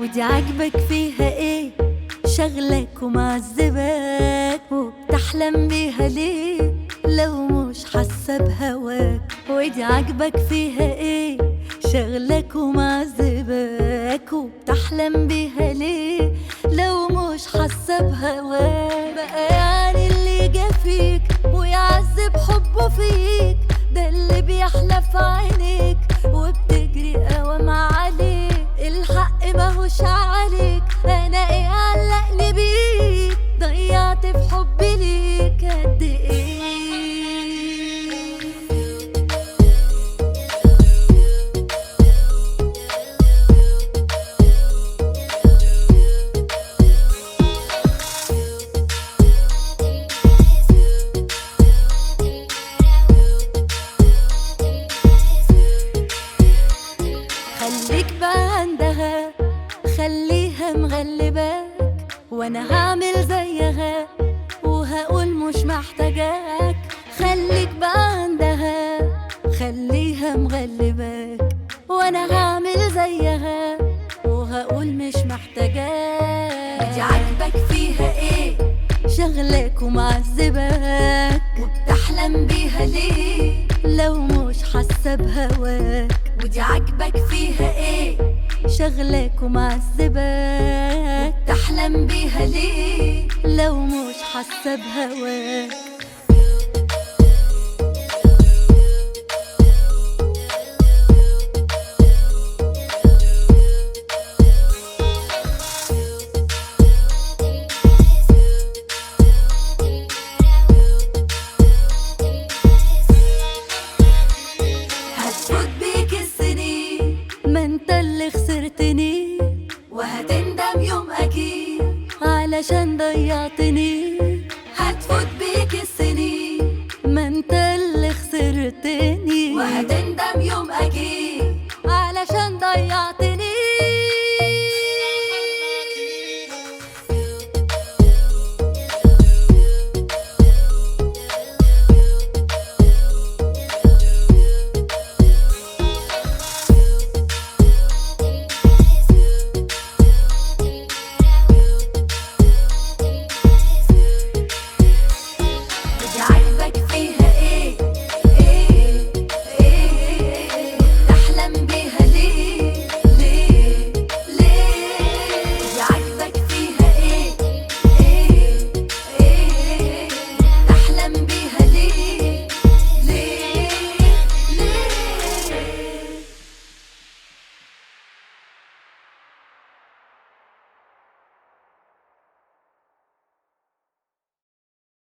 ودي عاجبك فيها ايه شغلك ومعذبك وبتحلم بيها ليه لو مش حاسه بهواك ودي عاجبك فيها ايه شغلك ومعذبك وبتحلم بيها ليه لو مش حاسه بهواك بقى يعني اللي جا فيك ويعذب حبه فيك ده اللي بيحلى في عينيك وبتجري قوام عليك الحق ماهوش عليك انا ايه علقني بيك ضيعت في حبي ليك قد ايه خليك بقى عندها خليها مغلباك وانا هعمل زيها وهقول مش محتاجاك خليك بقى عندها خليها مغلباك وانا هعمل زيها وهقول مش محتاجاك دي عاجبك فيها ايه شغلك ومعذبك وبتحلم بيها ليه لو مش حاسه بهواك ودي عاجبك فيها ايه شغلك ومعذبك وبتحلم بيها ليه لو مش حاسه بهواك هتفوت بيك السنين ما انت اللي خسرتني وهتندم يوم اكيد علشان ضيعتني هتفوت بيك السنين ما انت اللي خسرتني وهتندم